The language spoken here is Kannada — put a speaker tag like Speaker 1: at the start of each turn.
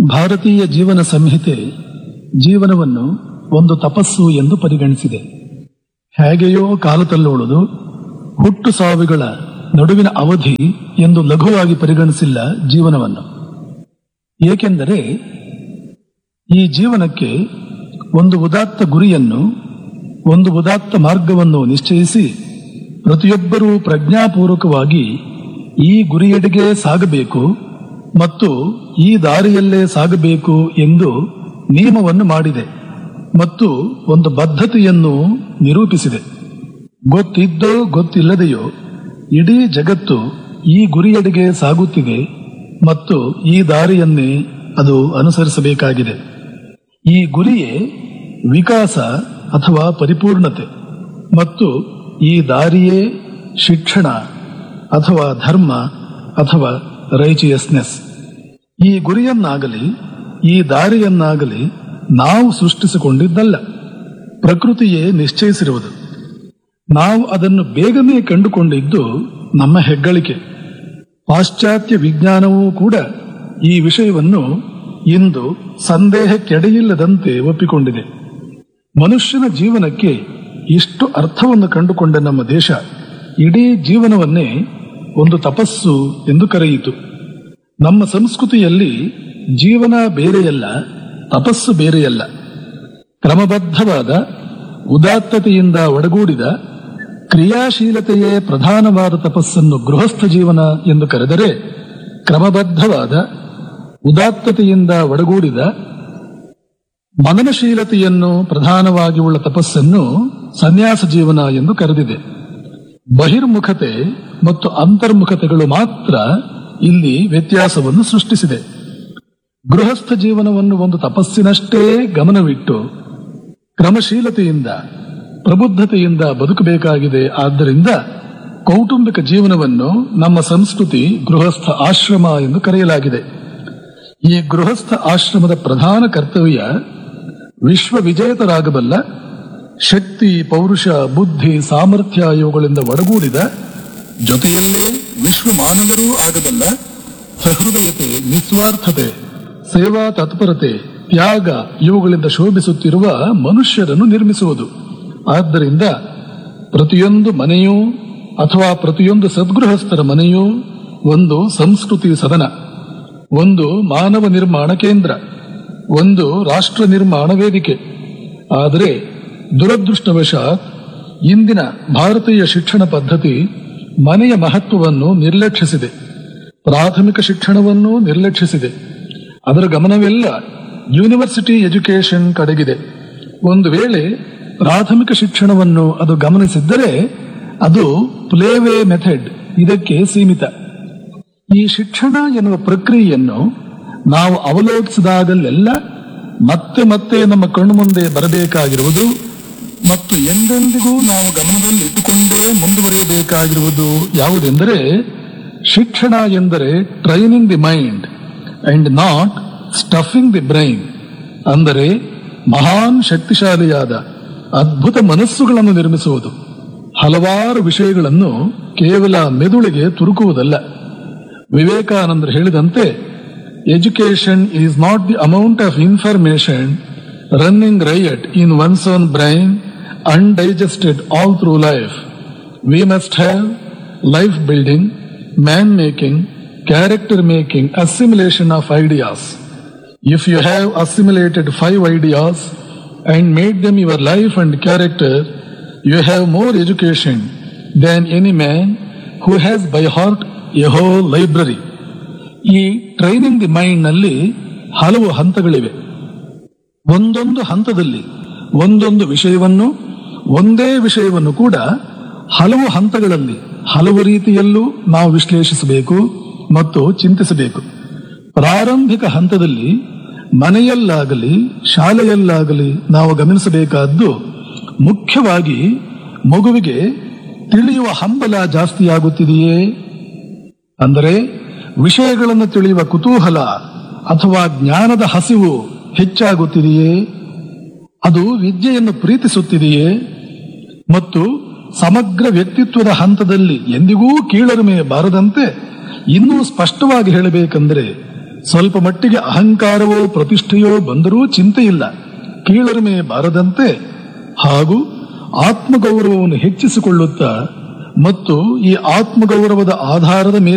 Speaker 1: ಭಾರತೀಯ ಜೀವನ ಸಂಹಿತೆ ಜೀವನವನ್ನು ಒಂದು ತಪಸ್ಸು ಎಂದು ಪರಿಗಣಿಸಿದೆ ಹೇಗೆಯೋ ಕಾಲ ತಲ್ಲುವುದು ಹುಟ್ಟು ಸಾವಿಗಳ ನಡುವಿನ ಅವಧಿ ಎಂದು ಲಘುವಾಗಿ ಪರಿಗಣಿಸಿಲ್ಲ ಜೀವನವನ್ನು ಏಕೆಂದರೆ ಈ ಜೀವನಕ್ಕೆ ಒಂದು ಉದಾತ್ತ ಗುರಿಯನ್ನು ಒಂದು ಉದಾತ್ತ ಮಾರ್ಗವನ್ನು ನಿಶ್ಚಯಿಸಿ ಪ್ರತಿಯೊಬ್ಬರೂ ಪ್ರಜ್ಞಾಪೂರ್ವಕವಾಗಿ ಈ ಗುರಿಯೆಡೆಗೆ ಸಾಗಬೇಕು ಮತ್ತು ಈ ದಾರಿಯಲ್ಲೇ ಸಾಗಬೇಕು ಎಂದು ನಿಯಮವನ್ನು ಮಾಡಿದೆ ಮತ್ತು ಒಂದು ಬದ್ಧತೆಯನ್ನು ನಿರೂಪಿಸಿದೆ ಗೊತ್ತಿದ್ದೋ ಗೊತ್ತಿಲ್ಲದೆಯೋ ಇಡೀ ಜಗತ್ತು ಈ ಗುರಿಯೆಡೆಗೆ ಸಾಗುತ್ತಿದೆ ಮತ್ತು ಈ ದಾರಿಯನ್ನೇ ಅದು ಅನುಸರಿಸಬೇಕಾಗಿದೆ ಈ ಗುರಿಯೇ ವಿಕಾಸ ಅಥವಾ ಪರಿಪೂರ್ಣತೆ ಮತ್ತು ಈ ದಾರಿಯೇ ಶಿಕ್ಷಣ ಅಥವಾ ಧರ್ಮ ಅಥವಾ ರೈಚಿಯಸ್ನೆಸ್ ಈ ಗುರಿಯನ್ನಾಗಲಿ ಈ ದಾರಿಯನ್ನಾಗಲಿ ನಾವು ಸೃಷ್ಟಿಸಿಕೊಂಡಿದ್ದಲ್ಲ ಪ್ರಕೃತಿಯೇ ನಿಶ್ಚಯಿಸಿರುವುದು ನಾವು ಅದನ್ನು ಬೇಗನೆ ಕಂಡುಕೊಂಡಿದ್ದು ನಮ್ಮ ಹೆಗ್ಗಳಿಕೆ ಪಾಶ್ಚಾತ್ಯ ವಿಜ್ಞಾನವೂ ಕೂಡ ಈ ವಿಷಯವನ್ನು ಇಂದು ಸಂದೇಹಕ್ಕೆಡೆಯಿಲ್ಲದಂತೆ ಒಪ್ಪಿಕೊಂಡಿದೆ ಮನುಷ್ಯನ ಜೀವನಕ್ಕೆ ಇಷ್ಟು ಅರ್ಥವನ್ನು ಕಂಡುಕೊಂಡ ನಮ್ಮ ದೇಶ ಇಡೀ ಜೀವನವನ್ನೇ ಒಂದು ತಪಸ್ಸು ಎಂದು ಕರೆಯಿತು ನಮ್ಮ ಸಂಸ್ಕೃತಿಯಲ್ಲಿ ಜೀವನ ಬೇರೆಯಲ್ಲ ತಪಸ್ಸು ಬೇರೆಯಲ್ಲ ಕ್ರಮಬದ್ಧವಾದ ಉದಾತ್ತತೆಯಿಂದ ಒಡಗೂಡಿದ ಕ್ರಿಯಾಶೀಲತೆಯೇ ಪ್ರಧಾನವಾದ ತಪಸ್ಸನ್ನು ಗೃಹಸ್ಥ ಜೀವನ ಎಂದು ಕರೆದರೆ ಕ್ರಮಬದ್ಧವಾದ ಉದಾತ್ತತೆಯಿಂದ ಒಡಗೂಡಿದ ಮನನಶೀಲತೆಯನ್ನು ಪ್ರಧಾನವಾಗಿ ಉಳ್ಳ ತಪಸ್ಸನ್ನು ಸನ್ಯಾಸ ಜೀವನ ಎಂದು ಕರೆದಿದೆ ಬಹಿರ್ಮುಖತೆ ಮತ್ತು ಅಂತರ್ಮುಖತೆಗಳು ಮಾತ್ರ ಇಲ್ಲಿ ವ್ಯತ್ಯಾಸವನ್ನು ಸೃಷ್ಟಿಸಿದೆ ಗೃಹಸ್ಥ ಜೀವನವನ್ನು ಒಂದು ತಪಸ್ಸಿನಷ್ಟೇ ಗಮನವಿಟ್ಟು ಕ್ರಮಶೀಲತೆಯಿಂದ ಪ್ರಬುದ್ಧತೆಯಿಂದ ಬದುಕಬೇಕಾಗಿದೆ ಆದ್ದರಿಂದ ಕೌಟುಂಬಿಕ ಜೀವನವನ್ನು ನಮ್ಮ ಸಂಸ್ಕೃತಿ ಗೃಹಸ್ಥ ಆಶ್ರಮ ಎಂದು ಕರೆಯಲಾಗಿದೆ ಈ ಗೃಹಸ್ಥ ಆಶ್ರಮದ ಪ್ರಧಾನ ಕರ್ತವ್ಯ ವಿಶ್ವ ವಿಜೇತರಾಗಬಲ್ಲ ಶಕ್ತಿ ಪೌರುಷ ಬುದ್ಧಿ ಸಾಮರ್ಥ್ಯ ಇವುಗಳಿಂದ ಒಡಗೂಡಿದ ಜೊತೆಯಲ್ಲೇ ವಿಶ್ವ ಮಾನವರೂ ಆಗಬಲ್ಲ ಸಹೃದಯತೆ ನಿಸ್ವಾರ್ಥತೆ ಸೇವಾ ತತ್ಪರತೆ ತ್ಯಾಗ ಇವುಗಳಿಂದ ಶೋಭಿಸುತ್ತಿರುವ ಮನುಷ್ಯರನ್ನು ನಿರ್ಮಿಸುವುದು ಆದ್ದರಿಂದ ಪ್ರತಿಯೊಂದು ಮನೆಯೂ ಅಥವಾ ಪ್ರತಿಯೊಂದು ಸದ್ಗೃಹಸ್ಥರ ಮನೆಯೂ ಒಂದು ಸಂಸ್ಕೃತಿ ಸದನ ಒಂದು ಮಾನವ ನಿರ್ಮಾಣ ಕೇಂದ್ರ ಒಂದು ರಾಷ್ಟ್ರ ನಿರ್ಮಾಣ ವೇದಿಕೆ ಆದರೆ ದುರದೃಷ್ಟವಶಾತ್ ಇಂದಿನ ಭಾರತೀಯ ಶಿಕ್ಷಣ ಪದ್ಧತಿ ಮನೆಯ ಮಹತ್ವವನ್ನು ನಿರ್ಲಕ್ಷಿಸಿದೆ ಪ್ರಾಥಮಿಕ ಶಿಕ್ಷಣವನ್ನು ನಿರ್ಲಕ್ಷಿಸಿದೆ ಅದರ ಗಮನವೆಲ್ಲ ಯೂನಿವರ್ಸಿಟಿ ಎಜುಕೇಶನ್ ಕಡೆಗಿದೆ ಒಂದು ವೇಳೆ ಪ್ರಾಥಮಿಕ ಶಿಕ್ಷಣವನ್ನು ಅದು ಗಮನಿಸಿದ್ದರೆ ಅದು ಪ್ಲೇವೇ ಮೆಥಡ್ ಇದಕ್ಕೆ ಸೀಮಿತ ಈ ಶಿಕ್ಷಣ ಎನ್ನುವ ಪ್ರಕ್ರಿಯೆಯನ್ನು ನಾವು ಅವಲೋಕಿಸಿದಾಗಲೆಲ್ಲ ಮತ್ತೆ ಮತ್ತೆ ನಮ್ಮ ಕಣ್ಣು ಮುಂದೆ ಬರಬೇಕಾಗಿರುವುದು ಮತ್ತು ಎಂದೆಂದಿಗೂ ನಾವು ಗಮನದಲ್ಲಿ ಇಟ್ಟುಕೊಂಡೇ ಮುಂದುವರಿಯಬೇಕಾಗಿರುವುದು ಯಾವುದೆಂದರೆ ಶಿಕ್ಷಣ ಎಂದರೆ training the mind and not stuffing the brain ಅಂದರೆ ಮಹಾನ್ ಶಕ್ತಿಶಾಲಿಯಾದ ಅದ್ಭುತ ಮನಸ್ಸುಗಳನ್ನು ನಿರ್ಮಿಸುವುದು ಹಲವಾರು ವಿಷಯಗಳನ್ನು ಕೇವಲ ಮೆದುಳಿಗೆ ತುರುಕುವುದಲ್ಲ ವಿವೇಕಾನಂದರು ಹೇಳಿದಂತೆ education is not the amount of information running riot in one's own brain undigested all through life we must have life building man making character making assimilation of ideas If you have assimilated five ideas and made them your life and character, you have more education than any man who has by heart a whole library. ಈ ಟ್ರೈನಿಂಗ್ ದಿ ಮೈಂಡ್ ನಲ್ಲಿ ಹಲವು ಹಂತಗಳಿವೆ ಒಂದೊಂದು ಹಂತದಲ್ಲಿ ಒಂದೊಂದು ವಿಷಯವನ್ನು ಒಂದೇ ವಿಷಯವನ್ನು ಕೂಡ ಹಲವು ಹಂತಗಳಲ್ಲಿ ಹಲವು ರೀತಿಯಲ್ಲೂ ನಾವು ವಿಶ್ಲೇಷಿಸಬೇಕು ಮತ್ತು ಚಿಂತಿಸಬೇಕು ಪ್ರಾರಂಭಿಕ ಹಂತದಲ್ಲಿ ಮನೆಯಲ್ಲಾಗಲಿ ಶಾಲೆಯಲ್ಲಾಗಲಿ ನಾವು ಗಮನಿಸಬೇಕಾದ್ದು ಮುಖ್ಯವಾಗಿ ಮಗುವಿಗೆ ತಿಳಿಯುವ ಹಂಬಲ ಜಾಸ್ತಿಯಾಗುತ್ತಿದೆಯೇ ಅಂದರೆ ವಿಷಯಗಳನ್ನು ತಿಳಿಯುವ ಕುತೂಹಲ ಅಥವಾ ಜ್ಞಾನದ ಹಸಿವು ಹೆಚ್ಚಾಗುತ್ತಿದೆಯೇ ಅದು ವಿದ್ಯೆಯನ್ನು ಪ್ರೀತಿಸುತ್ತಿದೆಯೇ ಮತ್ತು ಸಮಗ್ರ ವ್ಯಕ್ತಿತ್ವದ ಹಂತದಲ್ಲಿ ಎಂದಿಗೂ ಕೀಳರಿಮೆ ಬಾರದಂತೆ ಇನ್ನೂ ಸ್ಪಷ್ಟವಾಗಿ ಹೇಳಬೇಕೆಂದರೆ ಸ್ವಲ್ಪ ಮಟ್ಟಿಗೆ ಅಹಂಕಾರವೋ ಪ್ರತಿಷ್ಠೆಯೋ ಬಂದರೂ ಚಿಂತೆ ಇಲ್ಲ ಕೀಳರಿಮೆ ಬಾರದಂತೆ ಹಾಗೂ ಆತ್ಮಗೌರವವನ್ನು ಹೆಚ್ಚಿಸಿಕೊಳ್ಳುತ್ತಾ ಮತ್ತು ಈ ಆತ್ಮಗೌರವದ ಆಧಾರದ ಮೇಲೆ